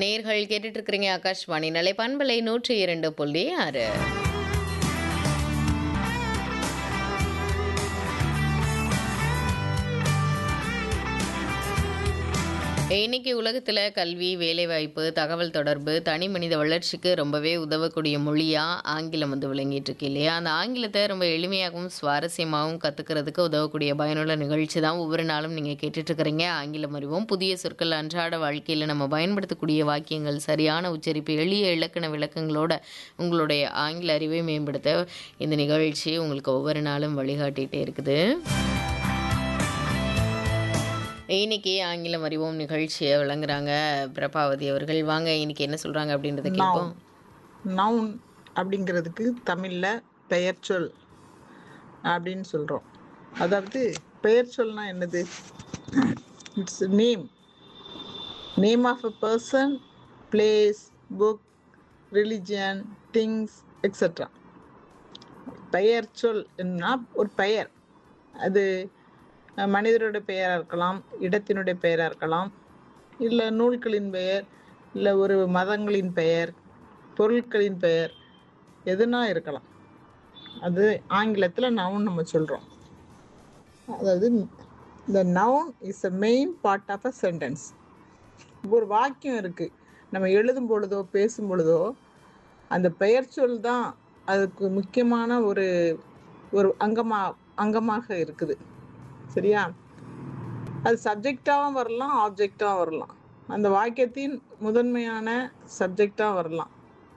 நேர்கள் கேட்டுட்டு இருக்கிறீங்க ஆகாஷ்வாணி நிலை பண்பலை நூற்றி இரண்டு புள்ளி ஆறு இன்னைக்கு உலகத்தில் கல்வி வேலைவாய்ப்பு தகவல் தொடர்பு தனி மனித வளர்ச்சிக்கு ரொம்பவே உதவக்கூடிய மொழியாக ஆங்கிலம் வந்து விளங்கிட்டு இருக்கு இல்லையா அந்த ஆங்கிலத்தை ரொம்ப எளிமையாகவும் சுவாரஸ்யமாகவும் கற்றுக்கிறதுக்கு உதவக்கூடிய பயனுள்ள நிகழ்ச்சி தான் ஒவ்வொரு நாளும் நீங்கள் கேட்டுட்ருக்கிறீங்க ஆங்கிலம் அறிவோம் புதிய சொற்கள் அன்றாட வாழ்க்கையில் நம்ம பயன்படுத்தக்கூடிய வாக்கியங்கள் சரியான உச்சரிப்பு எளிய இலக்கண விளக்கங்களோட உங்களுடைய ஆங்கில அறிவை மேம்படுத்த இந்த நிகழ்ச்சி உங்களுக்கு ஒவ்வொரு நாளும் வழிகாட்டிகிட்டே இருக்குது இன்னைக்கு ஆங்கிலம் அறிவோம் நிகழ்ச்சியை வழங்குறாங்க பிரபாவதி அவர்கள் வாங்க இன்னைக்கு என்ன சொல்றாங்க அப்படின்றத கேட்போம் நவுன் அப்படிங்கிறதுக்கு தமிழில் பெயர் சொல் அப்படின்னு சொல்கிறோம் அதாவது பெயர் சொல்னா என்னது it's name name of a person place book religion things extra பெயர் சொல் என்ன ஒரு பெயர் அது அஹ், மனிதரோட பெயராக இருக்கலாம் இடத்தினுடைய பெயராக இருக்கலாம் இல்லை நூல்களின் பெயர் இல்லை ஒரு மதங்களின் பெயர் பொருட்களின் பெயர் எதுனா இருக்கலாம் அது ஆங்கிலத்தில் நவுன் நம்ம சொல்கிறோம் அதாவது இந்த noun is a main part of a sentence ஒரு வாக்கியம் இருக்குது நம்ம எழுதும் பொழுதோ பேசும் பொழுதோ அந்த பெயர் சொல் தான் அதுக்கு முக்கியமான ஒரு ஒரு அங்கமா அங்கமாக இருக்குது சரியா அது சப்ஜெக்டாகவும் வரலாம் ஆப்ஜெக்டாகவும் வரலாம் அந்த வாக்கியத்தின் முதன்மையான சப்ஜெக்டாக வரலாம்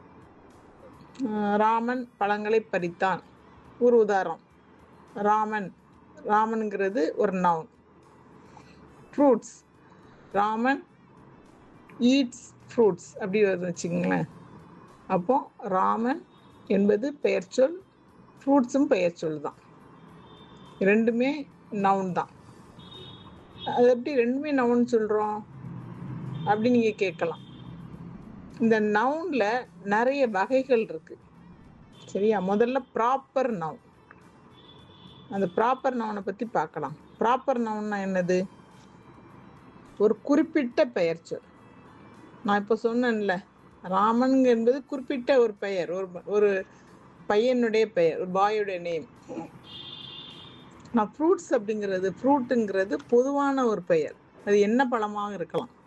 அஹ் ராமன் பழங்களை பறித்தான் ஒரு உதாரணம் ராமன் ராமனுங்கிறது ஒரு noun fruits Raman eats fruits அப்படி வருது வச்சுங்களேன் அப்போ ராமன் என்பது பெயர்ச்சொல் ஃப்ரூட்ஸும் பெயர்ச்சொல் தான் ரெண்டுமே நவுன் தான் அது எப்படி ரெண்டுமே நவுன் சொல்கிறோம் அப்படி நீங்கள் கேட்கலாம் இந்த நவுனில் நிறைய வகைகள் இருக்கு சரியா முதல்ல ப்ராப்பர் நவுன் அந்த ப்ராப்பர் நவுனை பற்றி பார்க்கலாம் ப்ராப்பர் நவுன்னா என்னது ஒரு குறிப்பிட்ட பெயர் சொல் நான் இப்போ சொன்னேன்ல ராமன் என்பது குறிப்பிட்ட ஒரு பெயர் ஒரு ஒரு பையனுடைய பெயர் ஒரு பாயுடைய நேம் நான் ஃப்ரூட்ஸ் அப்படிங்கிறது ஃப்ரூட்டுங்கிறது பொதுவான ஒரு பெயர் அது என்ன பழமாக இருக்கலாம்